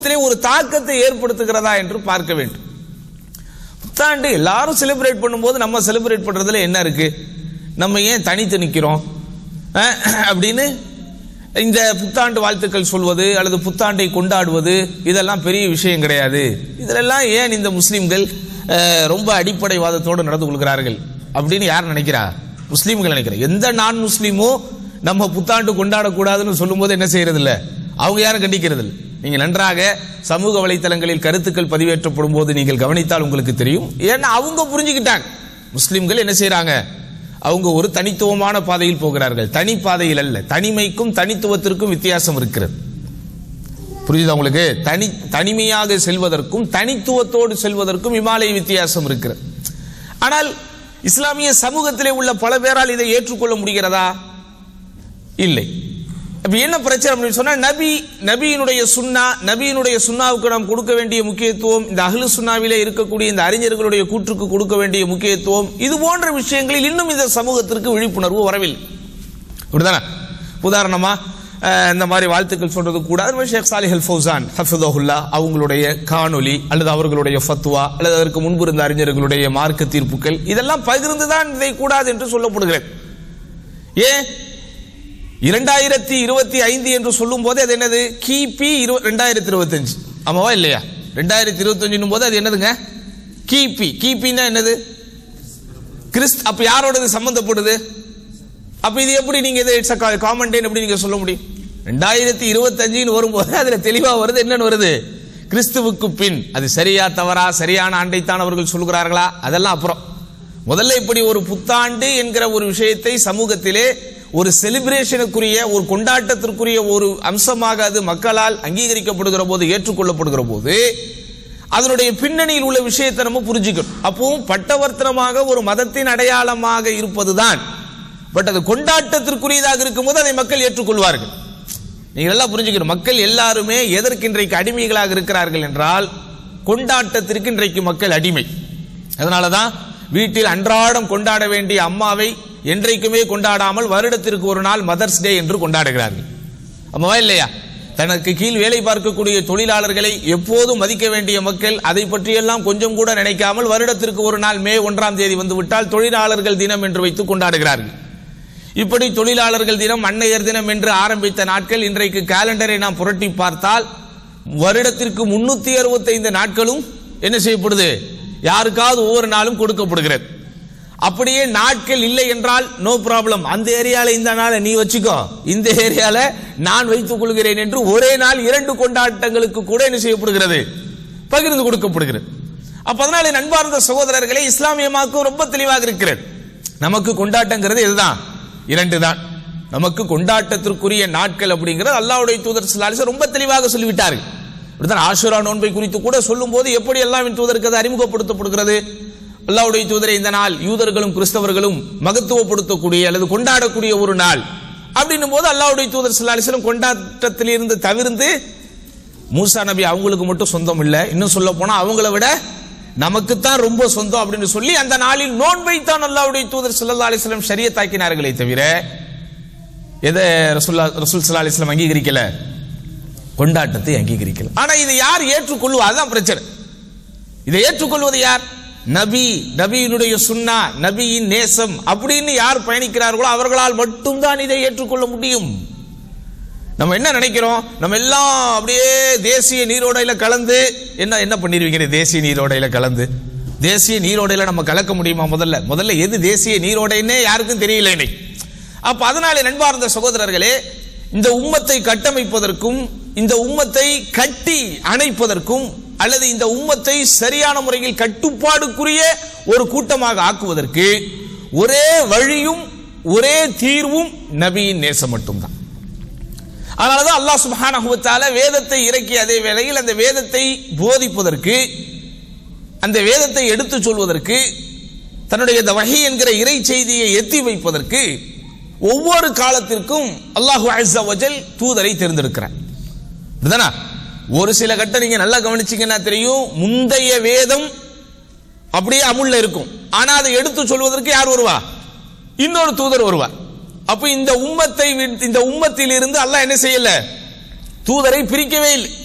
இதிலே ஒரு தாக்கத்தை ஏற்படுத்துகிறதா என்று பார்க்க வேண்டும் புத்தாண்டு எல்லாரும் செலிப்ரேட் பண்ணும்போது நம்ம செலிப்ரேட் பண்றதுல என்ன இருக்கு நம்ம ஏன் தனித்து நிக்கிறோம் அஹ், அப்படின்னு இந்த புத்தாண்டு வாழ்த்துக்கள் சொல்வது அல்லது புத்தாண்டை கொண்டாடுவது இதெல்லாம் பெரிய விஷயம் கிடையாது இதிலெல்லாம் ஏன் இந்த முஸ்லிம்கள் அஹ், ரொம்ப அடிப்படைவாதத்தோடு நடந்து கொள்கிறார்கள் அப்படின்னு யார் நினைக்கிறா முஸ்லீம்கள் நினைக்கிறா எந்த நான் முஸ்லீமோ நம்ம புத்தாண்டு கொண்டாடக்கூடாதுன்னு சொல்லும்போது என்ன செய்யறது இல்ல அவங்க யாரும் கண்டிக்கிறது இல்லை நீங்க நன்றாக சமூக வலைத்தளங்களில் கருத்துக்கள் பதிவேற்றப்படும் போது நீங்கள் கவனித்தால் உங்களுக்கு தெரியும் ஏன்னா அவங்க புரிஞ்சுக்கிட்டாங்க முஸ்லிம்கள் என்ன செய்றாங்க அவங்க ஒரு தனித்துவமான பாதையில் போகிறார்கள் தனி பாதையில் அல்ல தனிமைக்கும் தனித்துவத்திற்கும் வித்தியாசம் இருக்கிறது புரியுதா உங்களுக்கு தனி தனிமையாக செல்வதற்கும் தனித்துவத்தோடு செல்வதற்கும் இமாலய வித்தியாசம் இருக்கிறது ஆனால் இஸ்லாமிய சமூகத்திலே உள்ள பல பேரால் இதை ஏற்றுக்கொள்ள முடிகிறதா இல்லை அப்ப என்ன பிரச்சனை அப்படின்னு சொன்னா நபி நபியினுடைய சுன்னா நபியினுடைய சுன்னாவுக்கு நாம் கொடுக்க வேண்டிய முக்கியத்துவம் இந்த அஹ்லு சுன்னாவிலே இருக்கக்கூடிய இந்த அறிஞர்களுடைய கூற்றுக்கு கொடுக்க வேண்டிய முக்கியத்துவம் இது போன்ற விஷயங்களில் இன்னும் இந்த சமூகத்திற்கு விழிப்புணர்வு வரவில்லை அப்படிதானே உதாரணமா அஹ், இந்த மாதிரி வாழ்த்துக்கள் சொல்றது கூட அது மாதிரி ஷேக் சாலிஹ் அல் ஃபௌசான் ஹஃபிதஹுல்லா அவங்களுடைய காணொலி அல்லது அவர்களுடைய ஃபத்வா அல்லது அதற்கு முன்பு இருந்த அறிஞர்களுடைய மார்க்க தீர்ப்புகள் இதெல்லாம் பகிர்ந்துதான் இதை கூடாது என்று சொல்லப்படுகிறது ஏன் இரண்டாயிரத்தி இருபத்தி ஐந்து என்று சொல்லும் போது அது என்னது கிபி ரெண்டாயிரத்தி இருபத்தஞ்சு ஆமாவா இல்லையா ரெண்டாயிரத்தி இருபத்தஞ்சுன்னு போது அது என்னதுங்க கிபி கிபின்னா என்னது கிறிஸ்த் அப்ப யாரோடது சம்பந்தப்படுது அப்ப இது எப்படி நீங்க இது இட்ஸ் காமன் டேன் எப்படி நீங்க சொல்ல முடியும் ரெண்டாயிரத்தி இருபத்தஞ்சுன்னு வரும்போது அதுல தெளிவா வருது என்னன்னு வருது கிறிஸ்துவுக்கு பின் அது சரியா தவறா சரியான ஆண்டைத்தான் அவர்கள் சொல்கிறார்களா அதெல்லாம் அப்புறம் முதல்ல இப்படி ஒரு புத்தாண்டு என்கிற ஒரு விஷயத்தை சமூகத்திலே ஒரு செலிப்ரேஷனுக்குரிய ஒரு கொண்டாட்டத்திற்குரிய ஒரு அம்சமாக அது மக்களால் அங்கீகரிக்கப்படுகிற போது ஏற்றுக்கொள்ளப்படுகிற போது அதனுடைய பின்னணியில் உள்ள விஷயத்தை நம்ம புரிஞ்சுக்கணும் அப்பவும் பட்டவர்த்தனமாக ஒரு மதத்தின் அடையாளமாக இருப்பதுதான் பட் அது கொண்டாட்டத்திற்குரியதாக இருக்கும்போது அதை மக்கள் ஏற்றுக்கொள்வார்கள் நீங்கள் எல்லாம் புரிஞ்சுக்கணும் மக்கள் எல்லாருமே எதற்கு இன்றைக்கு அடிமைகளாக இருக்கிறார்கள் என்றால் கொண்டாட்டத்திற்கு இன்றைக்கு மக்கள் அடிமை அதனாலதான் வீட்டில் அன்றாடம் கொண்டாட வேண்டிய அம்மாவை என்றைக்குமே கொண்டாடாமல் வருடத்திற்கு ஒரு நாள் மதர்ஸ் டே என்று கொண்டாடுகிறார்கள் அம்மாவா இல்லையா தனக்கு கீழ் வேலை பார்க்கக்கூடிய தொழிலாளர்களை எப்போதும் மதிக்க வேண்டிய மக்கள் அதை பற்றியெல்லாம் கொஞ்சம் கூட நினைக்காமல் வருடத்திற்கு ஒரு நாள் மே ஒன்றாம் தேதி வந்துவிட்டால் தொழிலாளர்கள் தினம் என்று வைத்து கொண்டாடுகிறார்கள் இப்படி தொழிலாளர்கள் தினம் அன்னையர் தினம் என்று ஆரம்பித்த நாட்கள் இன்றைக்கு காலண்டரை நாம் புரட்டி பார்த்தால் வருடத்திற்கு முன்னூத்தி அறுபத்தைந்து நாட்களும் என்ன செய்யப்படுது யாருக்காவது ஒவ்வொரு நாளும் கொடுக்கப்படுகிறது அப்படியே நாட்கள் இல்லை என்றால் நோ ப்ராப்ளம் அந்த ஏரியால இந்த நாளை நீ வச்சுக்கோ இந்த ஏரியால நான் வைத்துக் கொள்கிறேன் என்று ஒரே நாள் இரண்டு கொண்டாட்டங்களுக்கு கூட என்ன செய்யப்படுகிறது பகிர்ந்து கொடுக்கப்படுகிறது அப்ப அதனால நண்பார்ந்த சகோதரர்களே இஸ்லாமியமாக்கும் ரொம்ப தெளிவாக இருக்கிறது நமக்கு கொண்டாட்டங்கிறது இதுதான் இரண்டு தான் நமக்கு கொண்டாட்டத்திற்குரிய நாட்கள் அப்படிங்கிறது அல்லாஹ்வுடைய தூதர் ஸல்லல்லாஹு அலைஹி வஸல்லம் ரொம்ப தெளிவாக சொல்லிவிட்டார்கள் இப்படிதான் ஆஷுரா நோன்பை குறித்து கூட சொல்லும்போது எப்படி அல்லாஹ்வின் தூதருக்கு அது அறிமுகப்படுத்தப்படுகிறது அல்லாஹ்வுடைய தூதரை இந்த நாள் யூதர்களும் கிறிஸ்தவர்களும் மகத்துவப்படுத்தக்கூடிய அல்லது கொண்டாடக்கூடிய ஒரு நாள் அப்படின்னும் போது அல்லாஹ்வுடைய தூதர் ஸல்லல்லாஹு அலைஹி வஸல்லம் கொண்டாட்டத்திலிருந்து தவிர்த்து மூசா நபி அவங்களுக்கு மட்டும் சொந்தம் இல்ல இன்னும் சொல்ல போனா அவங்கள விட நமக்குத்தான் ரொம்ப சொந்தம் அப்படின்னு சொல்லி அந்த நாளில் நோன்பை தான் அல்லாஹ்வுடைய தூதர் ஸல்லல்லாஹு அலைஹி வஸல்லம் ஷரியத்தாக்கினார்களே தவிர எதை ரசூல்லா ரசூல் ஸல்லல்லாஹு அலைஹி வஸல்லம் அங்கீகரிக்கல கொண்டாட்டத்தை அங்கீகரிக்கல ஆனா இதை யார் ஏற்றுக்கொள்ளுவா அதுதான் பிரச்சனை இதை ஏற்றுக்கொள்வது யார் நபி நபியினுடைய சுன்னா நபியின் நேசம் அப்படின்னு யார் பயணிக்கிறார்களோ அவர்களால் மட்டும்தான் இதை ஏற்றுக்கொள்ள முடியும் நம்ம என்ன நினைக்கிறோம் நம்ம எல்லாம் அப்படியே தேசிய நீரோடையில கலந்து என்ன என்ன பண்ணிருவீங்க தேசிய நீரோடையில கலந்து தேசிய நீரோடையில நம்ம கலக்க முடியுமா முதல்ல முதல்ல எது தேசிய நீரோடைன்னே யாருக்கும் தெரியல இன்னைக்கு அப்ப அதனாலே நண்பார்ந்த சகோதரர்களே இந்த உம்மத்தை கட்டமைப்பதற்கும் இந்த உம்மத்தை கட்டி அணைப்பதற்கும் அல்லது இந்த உம்மத்தை சரியான முறையில் கட்டுப்பாடுக்குரிய ஒரு கூட்டமாக ஆக்குவதற்கு ஒரே வழியும் ஒரே தீர்வும் நபியின் நேசம் மட்டும்தான் அதனாலதான் அல்லாஹ் சுப்ஹானஹு வ தஆலா வேதத்தை இறக்கிய அதே வேளையில் அந்த வேதத்தை போதிப்பதற்கு அந்த வேதத்தை எடுத்து சொல்வதற்கு தன்னுடைய இந்த வஹி என்கிற இறை செய்தியை எத்தி வைப்பதற்கு ஒவ்வொரு காலத்திற்கும் அல்லாஹு அஸ்ஸ வஜல் தூதரை தேர்ந்தெடுக்கிறார் இதுதானா ஒரு சில கட்டம் நீங்க நல்லா கவனிச்சீங்கன்னா தெரியும் முந்தைய வேதம் அப்படியே அமுல்ல இருக்கும் ஆனா அதை எடுத்து சொல்வதற்கு யார் வருவா இன்னொரு தூதர் வருவார் அப்ப இந்த உம்மத்தை விட்டு- இந்த உம்மத்தில் இருந்து அல்லாஹ் என்ன செய்யல தூதரை பிரிக்கவே இல்லை